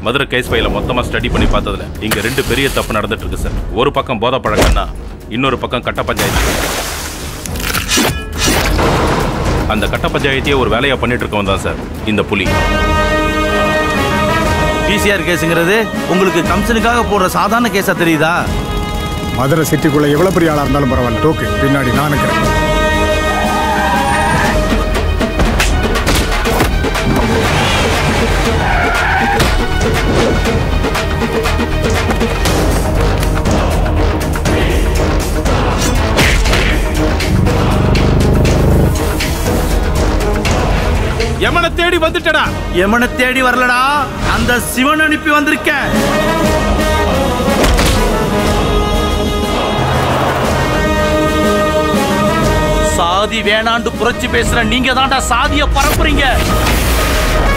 Madurai case ஃபைல மொத்தமா study பண்ணி பார்த்ததுல இங்க ரெண்டு பெரிய தப்பு நடந்துட்டு இருக்கு சார் ஒரு பக்கம் போதை பழக்கம்னா இன்னொரு பக்கம் கட்ட பஞ்சாயத்து அந்த கட்ட பஞ்சாயத்தையே ஒரு வேலையா பண்ணிட்டு இருக்கவன் தான் சார் இந்த புலி பிசிஆர் கேஸுங்கிறது உங்களுக்கு கமிஷனுக்காக போடுற சாதாரண கேஸா தெரியுதா மதுரை சிட்டிக்குள்ள எவ்வளவு பெரிய ஆளா இருந்தாலும் பரவாயில்ல டோக்கு பின்னாடி நான் இருக்கிறேன் எமனை தேடி வந்துட்டடா எமனை தேடி வரலடா அந்த சிவன் அனுப்பி வந்திருக்கேன் சாதி வேணாண்டு புரட்சி பேசுற நீங்க தான்டா சாதிய பரப்புறீங்க